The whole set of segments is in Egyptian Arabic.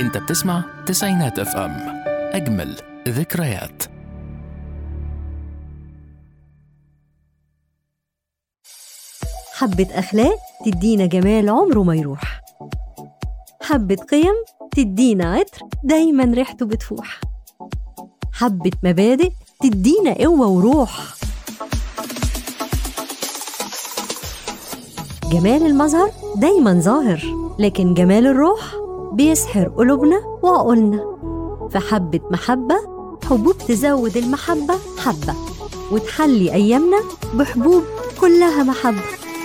انت بتسمع تسعينات اف ام اجمل ذكريات حبة أخلاق تدينا جمال عمره ما يروح حبة قيم تدينا عطر دايما ريحته بتفوح حبة مبادئ تدينا قوة وروح جمال المظهر دايما ظاهر لكن جمال الروح بيسحر قلوبنا وعقولنا فحبة محبة حبوب تزود المحبة حبة وتحلي أيامنا بحبوب كلها محبة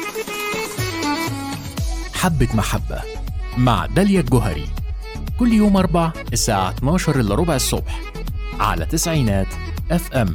حبة محبة مع داليا الجوهري كل يوم أربع الساعة 12 إلا ربع الصبح على تسعينات اف ام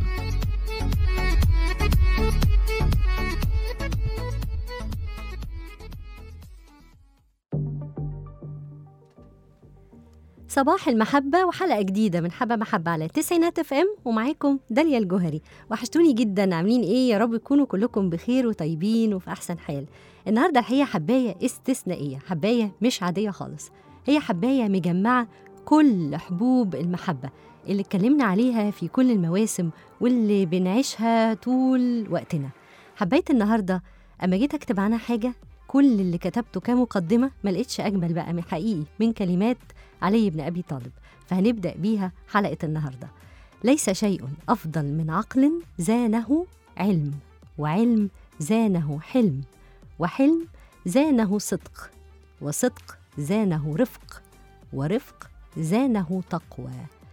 صباح المحبة وحلقة جديدة من حبة محبة على تسعينات اف ام ومعاكم داليا الجوهري وحشتوني جدا عاملين ايه يا رب تكونوا كلكم بخير وطيبين وفي احسن حال النهارده الحقيقة حباية استثنائية حباية مش عادية خالص هي حباية مجمعة كل حبوب المحبة اللي اتكلمنا عليها في كل المواسم واللي بنعيشها طول وقتنا حباية النهارده اما جيت اكتب عنها حاجة كل اللي كتبته كمقدمة ما لقيتش أجمل بقى من حقيقي من كلمات علي بن أبي طالب فهنبدأ بيها حلقة النهاردة ليس شيء أفضل من عقل زانه علم وعلم زانه حلم وحلم زانه صدق وصدق زانه رفق ورفق زانه تقوى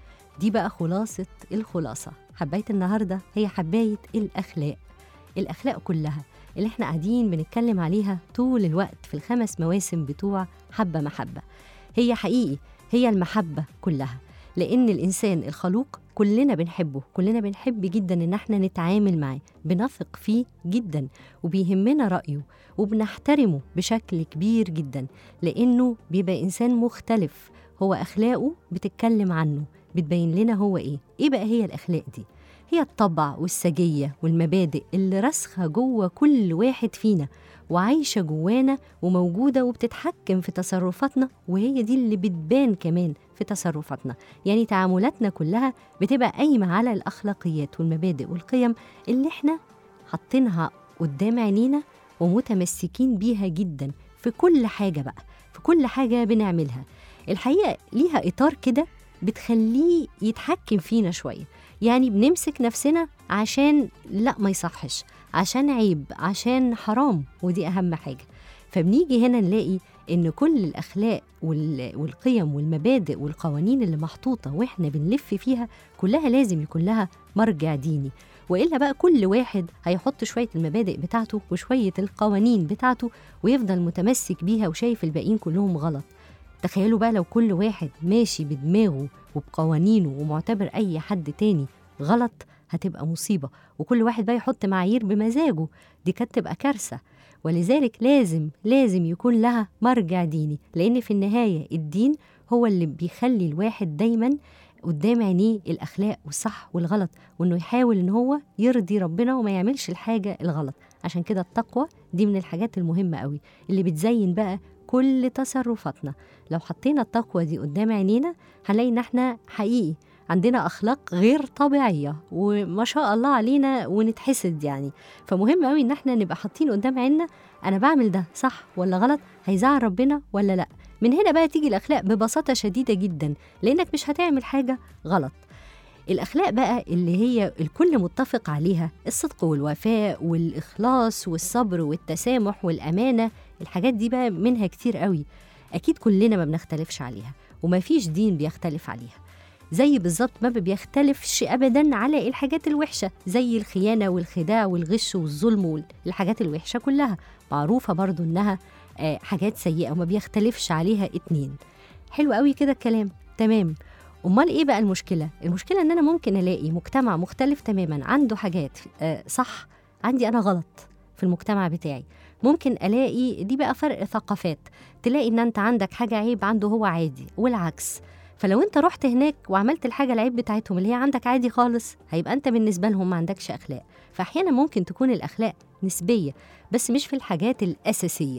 دي بقى خلاصة الخلاصة حباية النهاردة هي حباية الأخلاق الأخلاق كلها اللي احنا قاعدين بنتكلم عليها طول الوقت في الخمس مواسم بتوع حبة محبة هي حقيقي هي المحبة كلها لأن الإنسان الخلوق كلنا بنحبه كلنا بنحب جدا إن احنا نتعامل معاه بنثق فيه جدا وبيهمنا رأيه وبنحترمه بشكل كبير جدا لأنه بيبقى إنسان مختلف هو أخلاقه بتتكلم عنه بتبين لنا هو إيه إيه بقى هي الأخلاق دي هي الطبع والسجية والمبادئ اللي راسخة جوه كل واحد فينا وعايشة جوانا وموجودة وبتتحكم في تصرفاتنا وهي دي اللي بتبان كمان في تصرفاتنا يعني تعاملاتنا كلها بتبقى قايمة على الأخلاقيات والمبادئ والقيم اللي احنا حاطينها قدام عينينا ومتمسكين بيها جدا في كل حاجة بقى في كل حاجة بنعملها الحقيقة ليها إطار كده بتخليه يتحكم فينا شوية يعني بنمسك نفسنا عشان لا ما يصحش عشان عيب عشان حرام ودي أهم حاجة فبنيجي هنا نلاقي إن كل الأخلاق وال- والقيم والمبادئ والقوانين اللي محطوطة وإحنا بنلف فيها كلها لازم يكون لها مرجع ديني وإلا بقى كل واحد هيحط شوية المبادئ بتاعته وشوية القوانين بتاعته ويفضل متمسك بيها وشايف الباقيين كلهم غلط تخيلوا بقى لو كل واحد ماشي بدماغه وبقوانينه ومعتبر أي حد تاني غلط هتبقى مصيبة وكل واحد بقى يحط معايير بمزاجه دي كانت تبقى كارثة ولذلك لازم لازم يكون لها مرجع ديني لأن في النهاية الدين هو اللي بيخلي الواحد دايما قدام عينيه الأخلاق والصح والغلط وإنه يحاول إن هو يرضي ربنا وما يعملش الحاجة الغلط عشان كده التقوى دي من الحاجات المهمة قوي اللي بتزين بقى كل تصرفاتنا لو حطينا التقوى دي قدام عينينا هنلاقي ان احنا حقيقي عندنا اخلاق غير طبيعيه وما شاء الله علينا ونتحسد يعني فمهم قوي ان احنا نبقى حاطين قدام عيننا انا بعمل ده صح ولا غلط هيزعل ربنا ولا لا من هنا بقى تيجي الاخلاق ببساطه شديده جدا لانك مش هتعمل حاجه غلط الأخلاق بقى اللي هي الكل متفق عليها الصدق والوفاء والإخلاص والصبر والتسامح والأمانة الحاجات دي بقى منها كتير قوي أكيد كلنا ما بنختلفش عليها وما فيش دين بيختلف عليها زي بالظبط ما بيختلفش أبدا على الحاجات الوحشة زي الخيانة والخداع والغش والظلم والحاجات الوحشة كلها معروفة برضو إنها آه، حاجات سيئة وما بيختلفش عليها اتنين حلو قوي كده الكلام تمام امال ايه بقى المشكله المشكله ان انا ممكن الاقي مجتمع مختلف تماما عنده حاجات آه، صح عندي انا غلط في المجتمع بتاعي ممكن الاقي دي بقى فرق ثقافات تلاقي ان انت عندك حاجه عيب عنده هو عادي والعكس فلو انت رحت هناك وعملت الحاجه العيب بتاعتهم اللي هي عندك عادي خالص هيبقى انت بالنسبه لهم ما عندكش اخلاق فاحيانا ممكن تكون الاخلاق نسبيه بس مش في الحاجات الاساسيه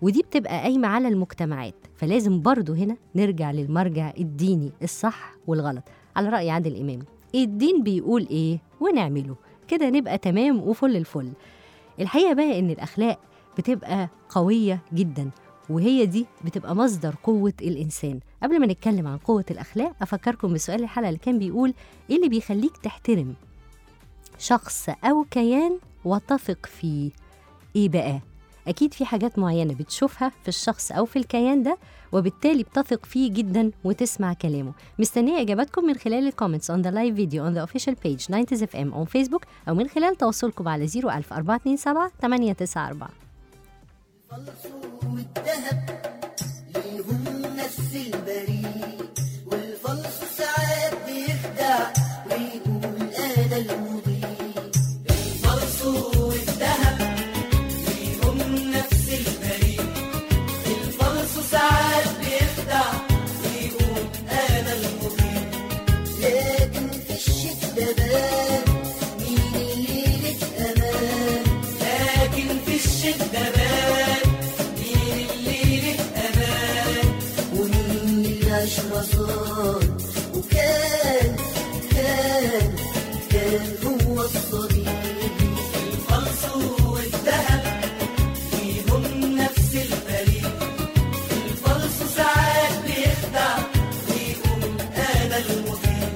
ودي بتبقى قايمة على المجتمعات فلازم برضو هنا نرجع للمرجع الديني الصح والغلط على رأي عادل إمام الدين بيقول إيه ونعمله كده نبقى تمام وفل الفل الحقيقة بقى إن الأخلاق بتبقى قوية جدا وهي دي بتبقى مصدر قوة الإنسان قبل ما نتكلم عن قوة الأخلاق أفكركم بسؤال الحلقة اللي كان بيقول إيه اللي بيخليك تحترم شخص أو كيان وتثق فيه إيه بقى؟ أكيد في حاجات معينة بتشوفها في الشخص أو في الكيان ده وبالتالي بتثق فيه جدا وتسمع كلامه مستنية إجاباتكم من خلال الكومنتس on the live video on the official page 90 FM on Facebook أو من خلال تواصلكم على 01000 427 894 الفلس والذهب ليهم نفس البريد والفلس ساعات بيخدع ويقول انا المضيء الفلس والذهب ليهم نفس البريد الفلس ساعات بيخدع ويقول انا المضيء لكن في الشدة بان مين اللي لك امان لكن في الشدة بان مين اللي لك امان ومين اللي عاش مصار وكان كان كان هو الصديق الفلس والذهب فيهم نفس البريد الفلس ساعات بيخدع ويقول انا المفيد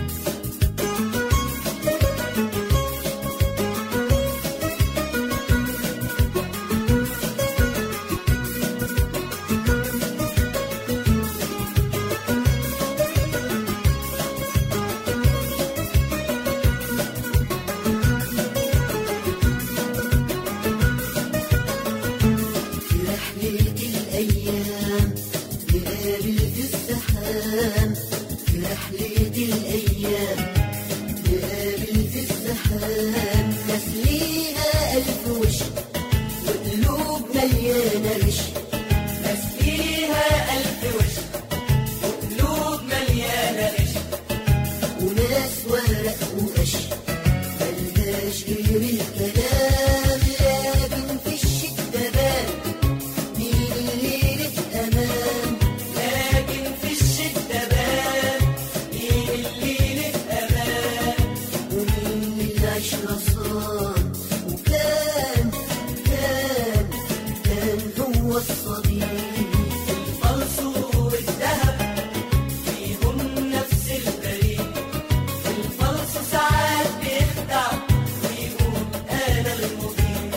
في رحلة الأيام نقابل في الزحام في رحلة الأيام نقابل في الزحام ناس ليها ألف وش وقلوب مليانة غش ناس ليها ألف وش وقلوب مليانة غش وناس ورق وقش ملهاش غير الكلام لكن في الشدة بان مين اللي لك أمان لكن في الشدة بان مين اللي لك أمان ومين اللي عشرة صار وكان كان كان هو الصديق الفلس والذهب فيهم نفس البريد الفلس ساعات بيخدع ويقول انا المبين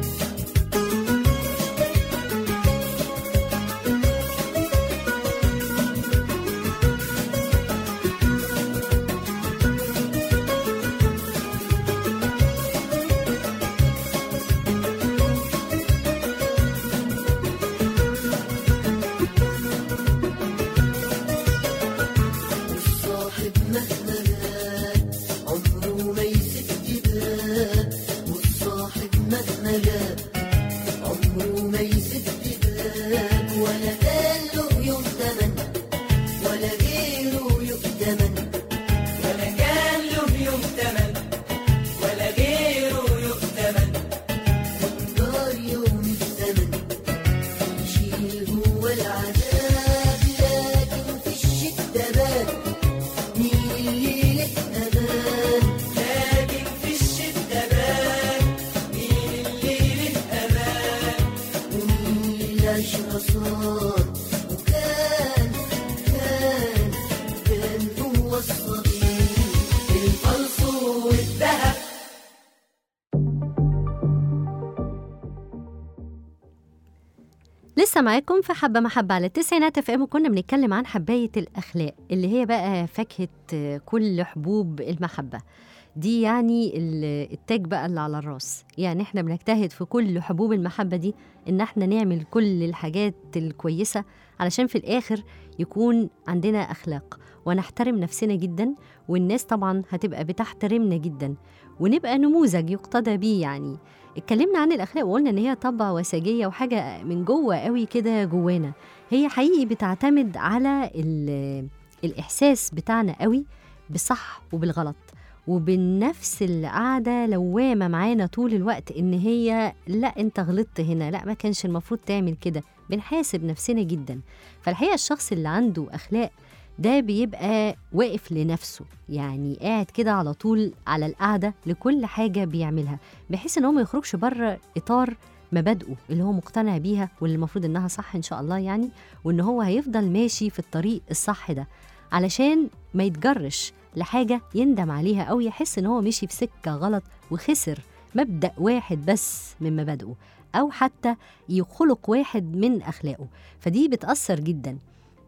والصاحب مهما غاب عمره ما يسد باب والصاحب مهما غاب عمره ما يسد باب ولا قال له يوم تمن ولا غيره يؤتمن ولا قال له يوم تمن ولا غيره يؤتمن وانظار يوم الزمن يشيل هو العذاب لكن في الشدة بان مين اللي لك أمان لكن في الشدة بان مين اللي لك أمان ومين اللي عشرة صار وكان كان كان هو الصديق الفلس والذهب لسه معاكم في حبة محبة على التسعينات اف ام وكنا بنتكلم عن حباية الأخلاق اللي هي بقى فاكهة آه، كل حبوب المحبة دي يعني ال- التاج بقى اللي على الراس يعني احنا بنجتهد في كل حبوب المحبة دي ان احنا نعمل كل الحاجات الكويسة علشان في الآخر يكون عندنا أخلاق ونحترم نفسنا جدا والناس طبعا هتبقى بتحترمنا جدا ونبقى نموذج يقتدى بيه يعني اتكلمنا عن الاخلاق وقلنا ان هي طبع وسجيه وحاجه من جوه قوي كده جوانا هي حقيقي بتعتمد على ال- الاحساس بتاعنا قوي بالصح وبالغلط وبالنفس القعدة لوامة معانا طول الوقت إن هي لا أنت غلطت هنا لا ما كانش المفروض تعمل كده بنحاسب نفسنا جدا فالحقيقة الشخص اللي عنده أخلاق ده بيبقى واقف لنفسه يعني قاعد كده على طول على القعدة لكل حاجة بيعملها بحيث إن هو ما يخرجش بره إطار مبادئه اللي هو مقتنع بيها واللي المفروض إنها صح إن شاء الله يعني وإن هو هيفضل ماشي في الطريق الصح ده علشان ما يتجرش لحاجة يندم عليها أو يحس إن هو مشي في سكة غلط وخسر مبدأ واحد بس من مبادئه أو حتى يخلق واحد من أخلاقه فدي بتأثر جدا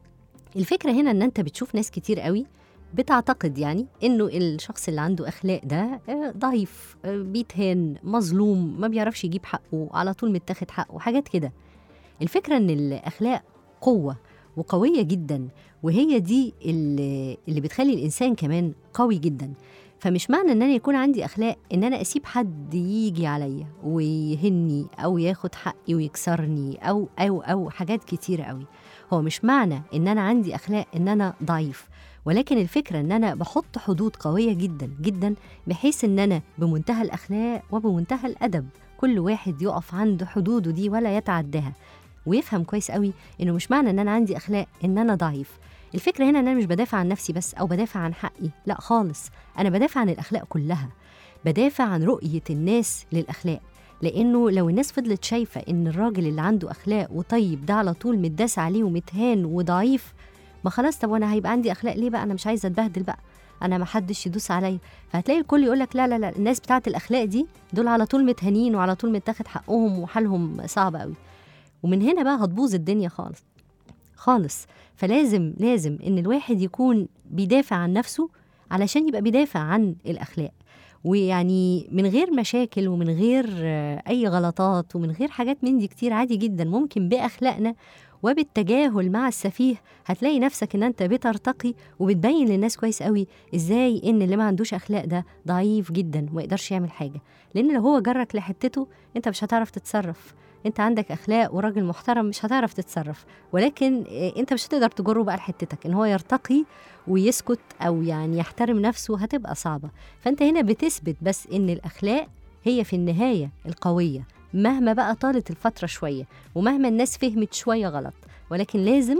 الفكرة هنا إن أنت بتشوف ناس كتير قوي بتعتقد يعني إنه الشخص اللي عنده أخلاق ده آه، ضعيف آه، بيتهان مظلوم ما بيعرفش يجيب حقه على طول متاخد حقه حاجات كده الفكرة إن الأخلاق قوة وقوية جدا وهي دي اللي, اللي بتخلي الإنسان كمان قوي جدا فمش معنى ان انا يكون عندي اخلاق ان انا اسيب حد يجي عليا ويهني او ياخد حقي ويكسرني او او او حاجات كتيره قوي هو مش معنى ان انا عندي اخلاق ان انا ضعيف ولكن الفكره ان انا بحط حدود قويه جدا جدا بحيث ان انا بمنتهى الاخلاق وبمنتهى الادب كل واحد يقف عند حدوده دي ولا يتعداها ويفهم كويس قوي انه مش معنى ان انا عندي اخلاق ان انا ضعيف الفكره هنا ان انا مش بدافع عن نفسي بس او بدافع عن حقي لا خالص انا بدافع عن الاخلاق كلها بدافع عن رؤيه الناس للاخلاق لانه لو الناس فضلت شايفه ان الراجل اللي عنده اخلاق وطيب ده على طول متداس عليه ومتهان وضعيف ما خلاص طب وانا هيبقى عندي اخلاق ليه بقى انا مش عايزه اتبهدل بقى انا ما حدش يدوس عليا فهتلاقي الكل يقول لك لا لا لا الناس بتاعت الاخلاق دي دول على طول متهانين وعلى طول متاخد حقهم وحالهم صعب قوي ومن هنا بقى هتبوظ الدنيا خالص خالص فلازم لازم ان الواحد يكون بيدافع عن نفسه علشان يبقى بيدافع عن الاخلاق ويعني من غير مشاكل ومن غير آه، اي غلطات ومن غير حاجات من دي كتير عادي جدا ممكن باخلاقنا وبالتجاهل مع السفيه هتلاقي نفسك ان انت بترتقي وبتبين للناس كويس قوي ازاي ان اللي ما عندوش اخلاق ده ضعيف جدا وما يقدرش يعمل حاجه لان لو هو جرك لحتته انت مش هتعرف تتصرف انت عندك اخلاق وراجل محترم مش هتعرف تتصرف ولكن آه، انت مش هتقدر تجره بقى لحتتك ان هو يرتقي ويسكت او يعني يحترم نفسه هتبقى صعبه فانت هنا بتثبت بس ان الاخلاق هي في النهايه القويه مهما بقى طالت الفتره شويه ومهما الناس فهمت شويه غلط ولكن لازم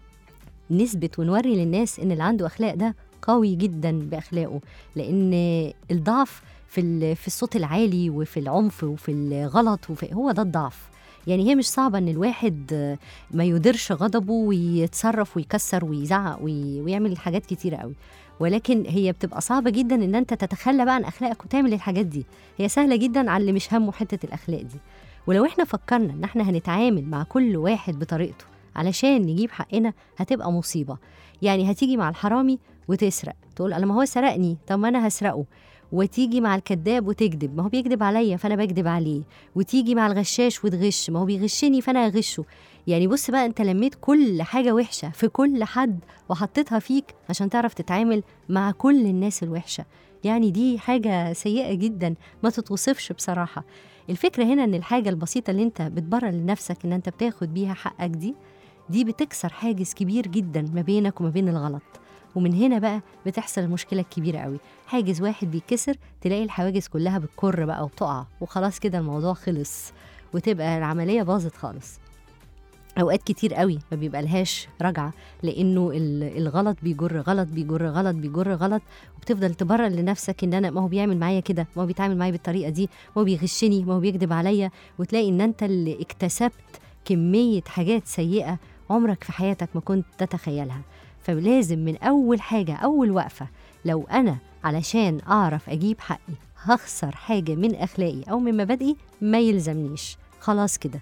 نثبت ونوري للناس ان اللي عنده اخلاق ده قوي جدا باخلاقه لان الضعف في ال- في الصوت العالي وفي العنف وفي الغلط وفي هو ده الضعف يعني هي مش صعبة إن الواحد آه، ما يديرش غضبه ويتصرف ويكسر ويزعق وي- ويعمل حاجات كتيرة قوي ولكن هي بتبقى صعبة جدا إن أنت تتخلى بقى عن أخلاقك وتعمل الحاجات دي هي سهلة جدا على اللي مش همه حتة الأخلاق دي ولو إحنا فكرنا إن إحنا هنتعامل مع كل واحد بطريقته علشان نجيب حقنا هتبقى مصيبة يعني هتيجي مع الحرامي وتسرق تقول أنا ما هو سرقني طب ما أنا هسرقه وتيجي مع الكذاب وتكذب ما هو بيكذب عليا فانا بكذب عليه وتيجي مع الغشاش وتغش ما هو بيغشني فانا اغشه يعني بص بقى انت لميت كل حاجه وحشه في كل حد وحطيتها فيك عشان تعرف تتعامل مع كل الناس الوحشه يعني دي حاجه سيئه جدا ما تتوصفش بصراحه الفكره هنا ان الحاجه البسيطه اللي انت بتبرر لنفسك ان انت بتاخد بيها حقك دي دي بتكسر حاجز كبير جدا ما بينك وما بين الغلط ومن هنا بقى بتحصل المشكله الكبيره قوي حاجز واحد بيتكسر تلاقي الحواجز كلها بتكر بقى وتقع وخلاص كده الموضوع خلص وتبقى العمليه باظت خالص اوقات كتير قوي ما بيبقى لهاش رجعه لانه ال- الغلط بيجر غلط بيجر غلط بيجر غلط وبتفضل تبرر لنفسك ان انا ما هو بيعمل معايا كده ما هو بيتعامل معايا بالطريقه دي ما هو بيغشني ما هو بيكذب عليا وتلاقي ان انت اللي اكتسبت كميه حاجات سيئه عمرك في حياتك ما كنت تتخيلها فلازم من اول حاجه اول وقفه لو انا علشان اعرف اجيب حقي هخسر حاجه من اخلاقي او من مبادئي ما يلزمنيش خلاص كده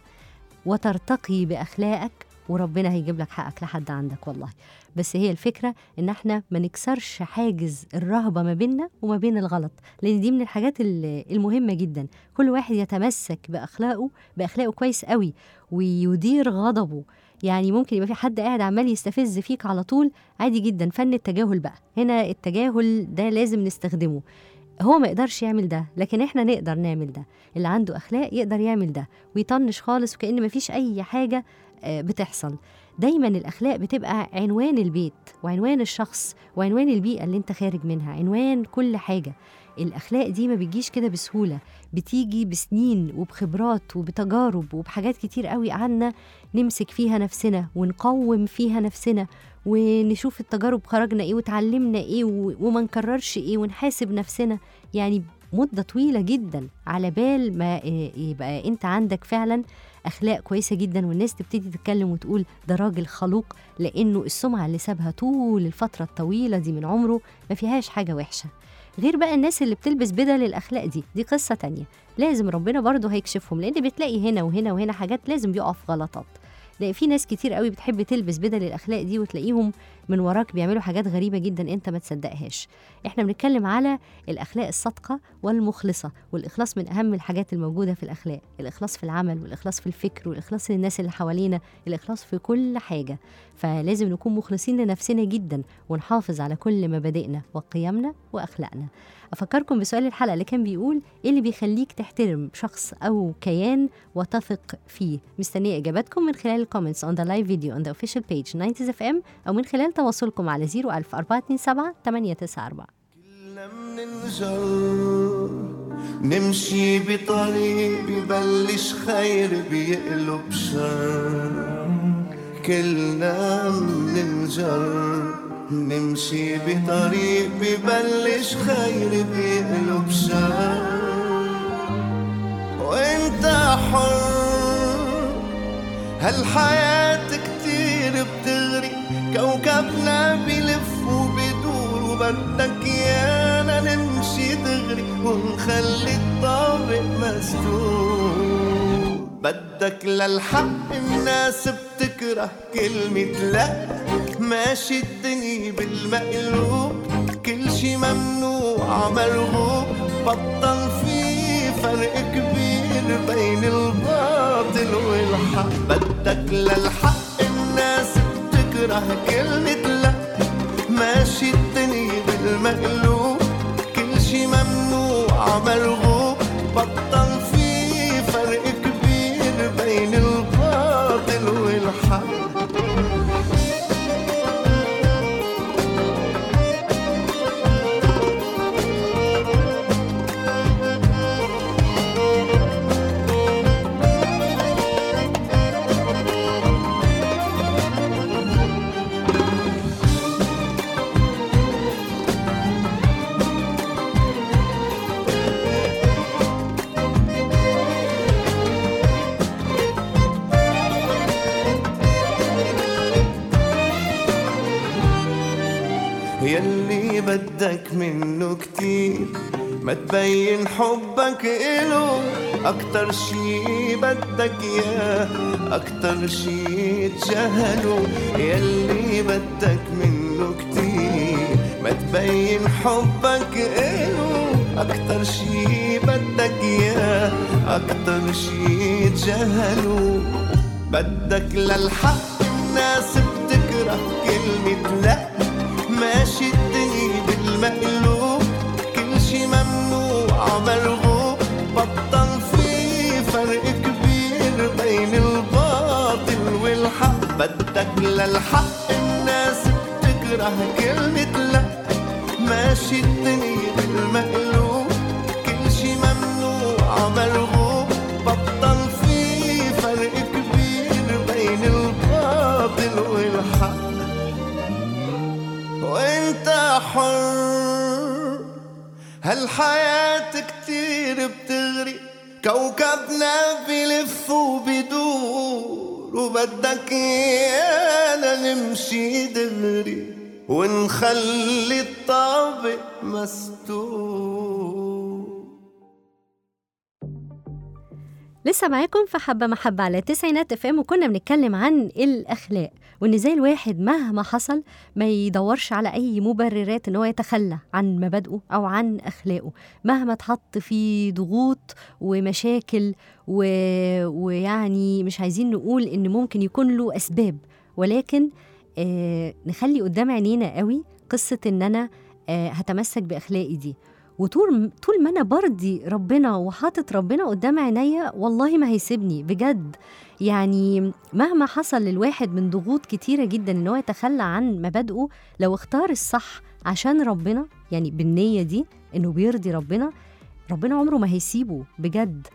وترتقي باخلاقك وربنا هيجيب لك حقك لحد عندك والله بس هي الفكره ان احنا ما نكسرش حاجز الرهبه ما بيننا وما بين الغلط لان دي من الحاجات ال- المهمه جدا كل واحد يتمسك باخلاقه باخلاقه كويس قوي ويدير غضبه يعني ممكن يبقى في حد قاعد عمال يستفز فيك على طول عادي جدا فن التجاهل بقى هنا التجاهل ده لازم نستخدمه هو ما يقدرش يعمل ده لكن احنا نقدر نعمل ده اللي عنده اخلاق يقدر يعمل ده ويطنش خالص وكأن مفيش اي حاجه آه، بتحصل دايما الاخلاق بتبقى عنوان البيت وعنوان الشخص وعنوان البيئه اللي انت خارج منها عنوان كل حاجه الاخلاق دي ما بتجيش كده بسهوله بتيجي بسنين وبخبرات وبتجارب وبحاجات كتير قوي قعدنا نمسك فيها نفسنا ونقوم فيها نفسنا ونشوف التجارب خرجنا ايه وتعلمنا ايه و- وما نكررش ايه ونحاسب نفسنا يعني مدة طويلة جدا على بال ما إيه، يبقى انت عندك فعلا اخلاق كويسة جدا والناس تبتدي تتكلم وتقول ده راجل خلوق لانه السمعة اللي سابها طول الفترة الطويلة دي من عمره ما فيهاش حاجة وحشة غير بقى الناس اللي بتلبس بدل الاخلاق دي دي قصة تانية لازم ربنا برضه هيكشفهم لان بتلاقي هنا وهنا وهنا حاجات لازم بيقع في غلطات لان في ناس كتير قوي بتحب تلبس بدل الاخلاق دي وتلاقيهم من وراك بيعملوا حاجات غريبه جدا انت ما تصدقهاش احنا بنتكلم على الاخلاق الصادقه والمخلصه والاخلاص من اهم الحاجات الموجوده في الاخلاق الاخلاص في العمل والاخلاص في الفكر والاخلاص للناس اللي حوالينا الاخلاص في كل حاجه فلازم نكون مخلصين لنفسنا جدا ونحافظ على كل مبادئنا وقيمنا واخلاقنا افكركم بسؤال الحلقه اللي كان بيقول ايه اللي بيخليك تحترم شخص او كيان وتثق فيه مستنيه اجاباتكم من خلال الكومنتس on the live video on the official page 90 FM او من خلال تواصلكم على 01000 427 894 كلنا مننجر نمشي بطريق ببلش خير بيقلب شر كلنا مننجر نمشي بطريق ببلش خير بيقلب شر وانت حر هالحياة كتير بتغري كوكبنا بيلف وبيدور وبدك يانا نمشي دغري ونخلي الطابق مسدود بدك للحق الناس بتكره كلمة لا ماشي الدنيا بالمقلوب كل شي ممنوع مرغوب بطل في فرق كبير بين الباطل والحق بدك للحق الناس بتكره كلمة لا ماشي الدنيا بالمقلوب كل شي ممنوع مرغوب بطل في فرق كبير بين الباطل والحق يلي بدك منه كتير ما تبين حبك إله أكتر شي بدك إياه أكتر شي تجاهله يلي بدك منه كتير ما تبين حبك إله أكتر شي بدك إياه أكتر شي تجاهله بدك للحق الناس بتكره كلمة لأ ماشي الدنيا بالمقلوب كل شي ممنوع مرغوب بطل في فرق كبير بين الباطل والحق بدك للحق الناس بتكره كلمة لا ماشي الدنيا بالمقلوب كل شي ممنوع مرغوب بطل في فرق كبير بين الباطل والحق وانت حر هالحياة كتير بتغري كوكبنا بيلف وبيدور وبدك ايانا نمشي دغري ونخلي الطابق مستور لسه معاكم في حبة محبة على تسعينات اف ام وكنا بنتكلم عن الأخلاق وإن ازاي الواحد مهما حصل ما يدورش على أي مبررات إن هو يتخلى عن مبادئه أو عن أخلاقه مهما اتحط في ضغوط ومشاكل و... ويعني مش عايزين نقول إن ممكن يكون له أسباب ولكن آه نخلي قدام عينينا قوي قصة إن أنا آه هتمسك بأخلاقي دي وطول طول ما انا برضي ربنا وحاطط ربنا قدام عينيا والله ما هيسيبني بجد يعني مهما حصل للواحد من ضغوط كتيرة جدا ان هو يتخلى عن مبادئه لو اختار الصح عشان ربنا يعني بالنية دي انه بيرضي ربنا ربنا عمره ما هيسيبه بجد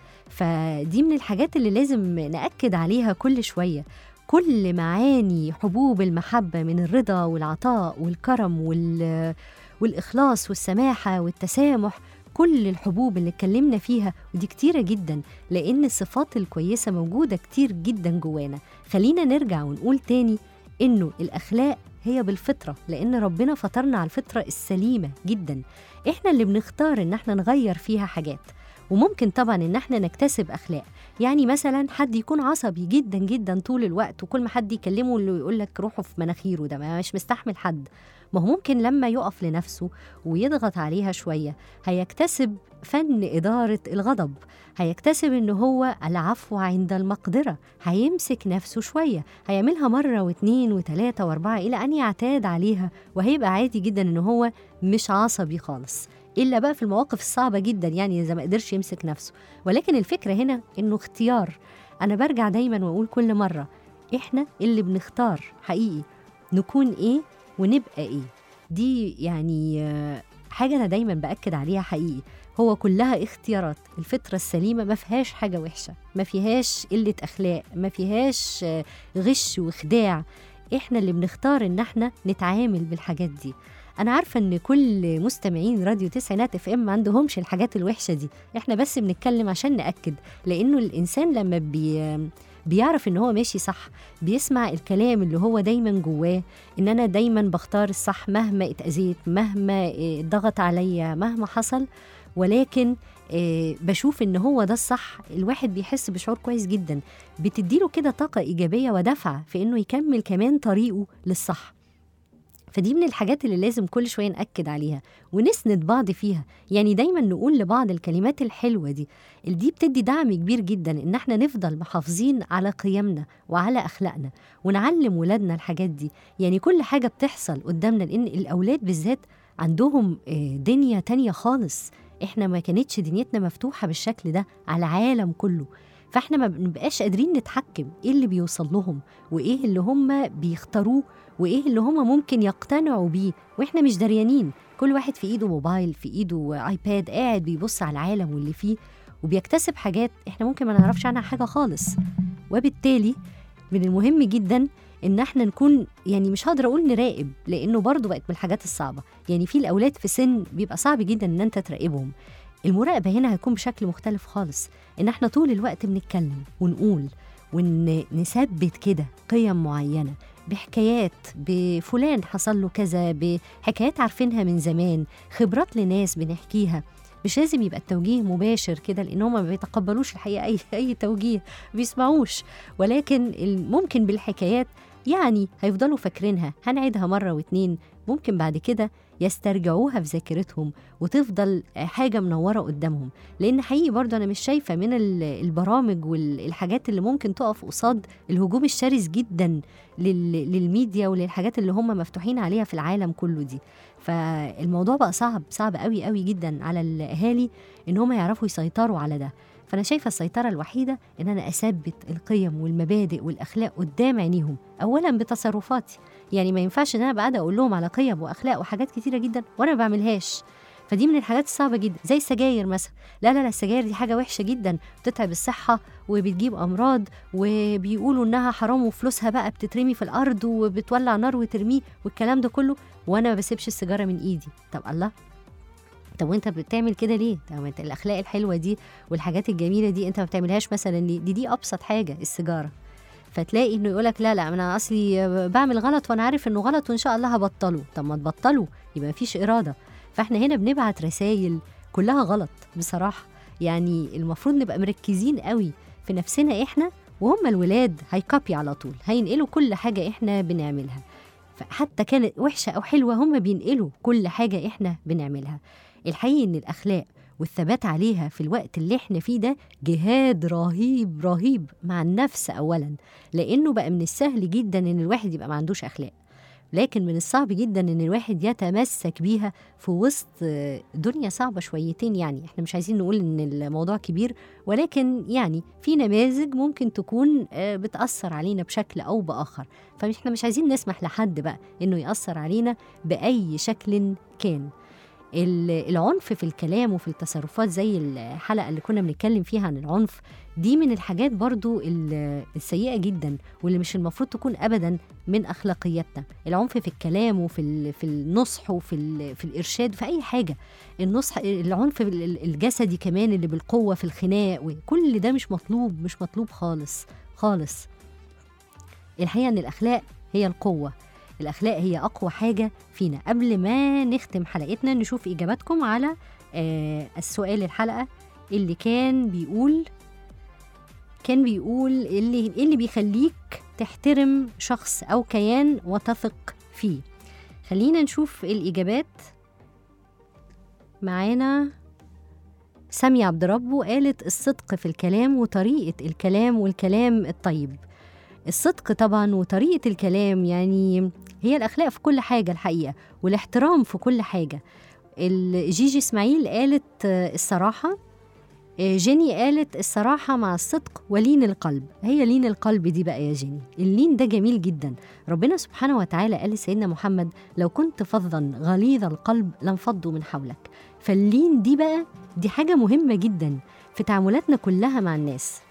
فدي من الحاجات اللي لازم نأكد عليها كل شوية كل معاني حبوب المحبة من الرضا والعطاء والكرم وال والإخلاص والسماحة والتسامح كل الحبوب اللي اتكلمنا فيها ودي كتيرة جدا لأن الصفات الكويسة موجودة كتير جدا جوانا خلينا نرجع ونقول تاني إنه الأخلاق هي بالفطرة لأن ربنا فطرنا على الفطرة السليمة جدا إحنا اللي بنختار إن إحنا نغير فيها حاجات وممكن طبعا إن إحنا نكتسب أخلاق يعني مثلا حد يكون عصبي جدا جدا طول الوقت وكل ما حد يكلمه اللي يقول لك روحه في مناخيره ده ما مش مستحمل حد ما هو ممكن لما يقف لنفسه ويضغط عليها شوية هيكتسب فن إدارة الغضب هيكتسب إن هو العفو عند المقدرة هيمسك نفسه شوية هيعملها مرة واتنين وتلاتة واربعة إلى أن يعتاد عليها وهيبقى عادي جدا إن هو مش عصبي خالص إلا بقى في المواقف الصعبة جدا يعني إذا ما قدرش يمسك نفسه ولكن الفكرة هنا إنه اختيار أنا برجع دايما وأقول كل مرة إحنا اللي بنختار حقيقي نكون إيه ونبقى إيه دي يعني آه، حاجة أنا دايما بأكد عليها حقيقي هو كلها اختيارات الفطرة السليمة ما فيهاش حاجة وحشة ما فيهاش قلة أخلاق ما فيهاش آه، غش وخداع إحنا اللي بنختار إن إحنا نتعامل بالحاجات دي أنا عارفة إن كل مستمعين راديو تسعينات اف ام ما عندهمش الحاجات الوحشة دي إحنا بس بنتكلم عشان نأكد لأنه الإنسان لما بي بيعرف إن هو ماشي صح بيسمع الكلام اللي هو دايما جواه إن أنا دايما بختار الصح مهما اتأذيت مهما آه، ضغط عليا مهما حصل ولكن آه، بشوف ان هو ده الصح الواحد بيحس بشعور كويس جدا بتديله كده طاقة إيجابية ودفعة في إنه يكمل كمان طريقه للصح فدي من الحاجات اللي لازم كل شوية نأكد عليها ونسند بعض فيها يعني دايما نقول لبعض الكلمات الحلوة دي دي بتدي دعم كبير جدا إن احنا نفضل محافظين على قيمنا وعلى أخلاقنا ونعلم ولادنا الحاجات دي يعني كل حاجة بتحصل قدامنا لأن الأولاد بالذات عندهم آه، دنيا تانية خالص احنا ما كانتش دنيتنا مفتوحة بالشكل ده على العالم كله فاحنا ما بنبقاش قادرين نتحكم ايه اللي بيوصل لهم وايه اللي هم بيختاروه وايه اللي هم ممكن يقتنعوا بيه واحنا مش دريانين كل واحد في ايده موبايل في ايده ايباد قاعد بيبص على العالم واللي فيه وبيكتسب حاجات احنا ممكن ما نعرفش عنها حاجة خالص وبالتالي من المهم جدا ان احنا نكون يعني مش هقدر اقول نراقب لانه برضه بقت من الحاجات الصعبه يعني في الاولاد في سن بيبقى صعب جدا ان انت تراقبهم المراقبه هنا هيكون بشكل مختلف خالص ان احنا طول الوقت بنتكلم ونقول ونثبت كده قيم معينه بحكايات بفلان حصل له كذا بحكايات عارفينها من زمان خبرات لناس بنحكيها مش لازم يبقى التوجيه مباشر كده لان هم ما بيتقبلوش الحقيقه اي اي توجيه ما بيسمعوش ولكن ال- ممكن بالحكايات يعني هيفضلوا فاكرينها هنعيدها مرة واتنين ممكن بعد كده يسترجعوها في ذاكرتهم وتفضل حاجة منورة قدامهم لأن حقيقي برضه أنا مش شايفة من ال- البرامج والحاجات اللي ممكن تقف قصاد الهجوم الشرس جدا لل- للميديا وللحاجات اللي هم مفتوحين عليها في العالم كله دي فالموضوع بقى صعب صعب قوي قوي جدا على الأهالي إن هم يعرفوا يسيطروا على ده فأنا شايفة السيطرة الوحيدة إن أنا أثبت القيم والمبادئ والأخلاق قدام عينيهم أولا بتصرفاتي يعني ما ينفعش إن أنا أبقى قاعدة أقول لهم على قيم وأخلاق وحاجات كتيرة جدا وأنا ما بعملهاش فدي من الحاجات الصعبة جدا زي السجاير مثلا لا لا لا السجاير دي حاجة وحشة جدا بتتعب الصحة وبتجيب أمراض وبيقولوا إنها حرام وفلوسها بقى بتترمي في الأرض وبتولع نار وترميه والكلام ده كله وأنا ما بسيبش السيجارة من إيدي طب الله طب وانت بتعمل كده ليه؟ طب انت الاخلاق الحلوه دي والحاجات الجميله دي انت ما بتعملهاش مثلا ليه؟ دي دي ابسط حاجه السيجاره فتلاقي انه يقولك لا لا انا اصلي بعمل غلط وانا عارف انه غلط وان شاء الله هبطله طب ما تبطله يبقى مفيش اراده فاحنا هنا بنبعت رسائل كلها غلط بصراحه يعني المفروض نبقى مركزين قوي في نفسنا احنا وهم الولاد هيكابي على طول هينقلوا كل حاجه احنا بنعملها فحتى كانت وحشه او حلوه هم بينقلوا كل حاجه احنا بنعملها الحقيقي ان الاخلاق والثبات عليها في الوقت اللي احنا فيه ده جهاد رهيب رهيب مع النفس اولا لانه بقى من السهل جدا ان الواحد يبقى ما عندوش اخلاق لكن من الصعب جدا ان الواحد يتمسك بيها في وسط آه، دنيا صعبه شويتين يعني احنا مش عايزين نقول ان الموضوع كبير ولكن يعني في نماذج ممكن تكون آه، بتاثر علينا بشكل او باخر فاحنا مش عايزين نسمح لحد بقى انه ياثر علينا باي شكل كان ال- العنف في الكلام وفي التصرفات زي الحلقة اللي كنا بنتكلم فيها عن العنف دي من الحاجات برضو ال- السيئة جدا واللي مش المفروض تكون أبدا من أخلاقياتنا العنف في الكلام وفي ال- في النصح وفي ال- في الإرشاد في أي حاجة النصح العنف ال- ال- الجسدي كمان اللي بالقوة في الخناق وكل ده مش مطلوب مش مطلوب خالص خالص الحقيقة إن الأخلاق هي القوة الأخلاق هي أقوى حاجة فينا قبل ما نختم حلقتنا نشوف إجاباتكم على آه السؤال الحلقة اللي كان بيقول كان بيقول اللي إيه اللي بيخليك تحترم شخص أو كيان وتثق فيه خلينا نشوف الإجابات معانا سامية عبد ربه قالت الصدق في الكلام وطريقة الكلام والكلام الطيب الصدق طبعا وطريقة الكلام يعني هي الأخلاق في كل حاجة الحقيقة والاحترام في كل حاجة ال- جيجي إسماعيل قالت آه، الصراحة آه، جيني قالت الصراحة مع الصدق ولين القلب هي لين القلب دي بقى يا جيني اللين ده جميل جدا ربنا سبحانه وتعالى قال لسيدنا محمد لو كنت فظا غليظ القلب لانفضوا من حولك فاللين دي بقى دي حاجة مهمة جدا في تعاملاتنا كلها مع الناس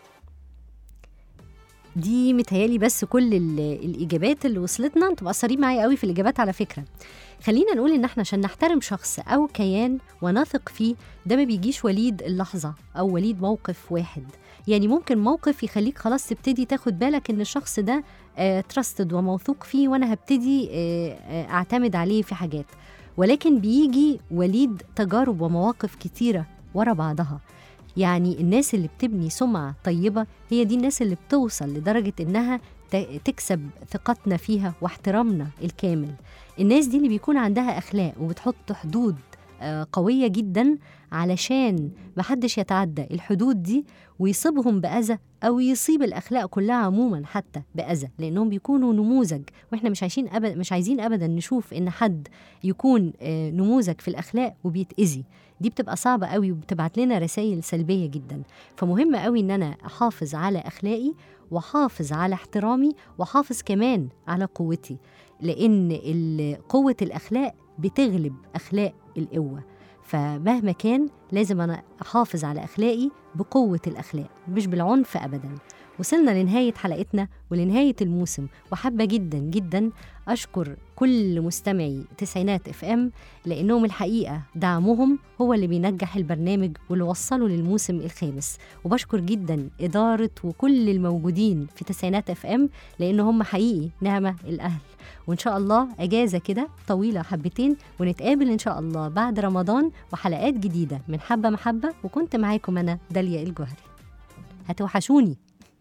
دي متهيالي بس كل ال- الاجابات اللي وصلتنا انتوا مقصرين معايا قوي في الاجابات على فكره خلينا نقول ان احنا عشان نحترم شخص او كيان ونثق فيه ده ما بيجيش وليد اللحظه او وليد موقف واحد يعني ممكن موقف يخليك خلاص تبتدي تاخد بالك ان الشخص ده تراستد وموثوق فيه وانا هبتدي آه، آه، اعتمد عليه في حاجات ولكن بيجي وليد تجارب ومواقف كتيره ورا بعضها يعني الناس اللي بتبني سمعة طيبة هي دي الناس اللي بتوصل لدرجة إنها ت- تكسب ثقتنا فيها واحترامنا الكامل الناس دي اللي بيكون عندها أخلاق وبتحط حدود آه، قوية جدا علشان محدش يتعدى الحدود دي ويصيبهم بأذى أو يصيب الأخلاق كلها عموما حتى بأذى لأنهم بيكونوا نموذج وإحنا مش عايشين أبدا مش عايزين أبدا نشوف إن حد يكون آه، نموذج في الأخلاق وبيتأذي دي بتبقى صعبة قوي وبتبعت لنا رسائل سلبية جدا فمهم قوي إن أنا أحافظ على أخلاقي وحافظ على احترامي وحافظ كمان على قوتي لأن ال- قوة الأخلاق بتغلب أخلاق القوة فمهما كان لازم أنا أحافظ على أخلاقي بقوة الأخلاق مش بالعنف أبدا وصلنا لنهاية حلقتنا ولنهاية الموسم وحابة جدا جدا أشكر كل مستمعي تسعينات اف ام لأنهم الحقيقة دعمهم هو اللي بينجح البرنامج واللي وصله للموسم الخامس وبشكر جدا إدارة وكل الموجودين في تسعينات اف ام لأن هم حقيقي نعمة الأهل وإن شاء الله أجازة كده طويلة حبتين ونتقابل إن شاء الله بعد رمضان وحلقات جديدة من حبة محبة وكنت معاكم أنا داليا الجوهري هتوحشوني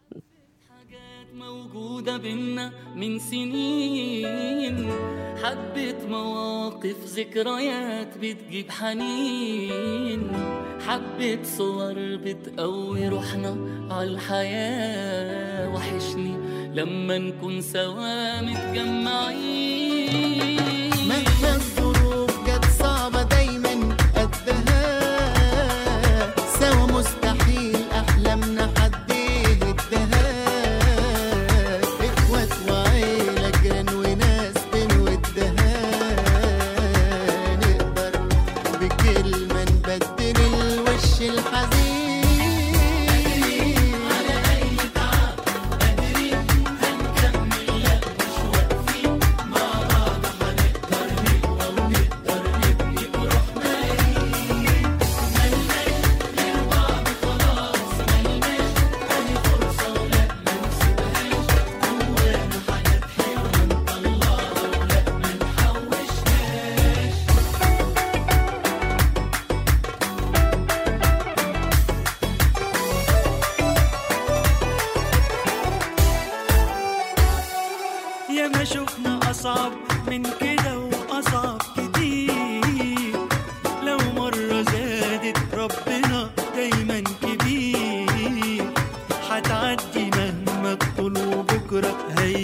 حاجات موجودة بينا من سنين حبة مواقف ذكريات بتجيب حنين حبة صور بتقوي روحنا عالحياة وحشني لما نكون سوا متجمعين مهما الظروف جت صعبة دايما قدها سوا مستحيل أحلامنا حد يهدها إخوات وعيلة جيران وناس بنودها نقدر بكلمة نبدل الوش الحزين يا ما شفنا أصعب من كده وأصعب كتير لو مرة زادت ربنا دايما كبير هتعدي مهما تطول وبكرة هي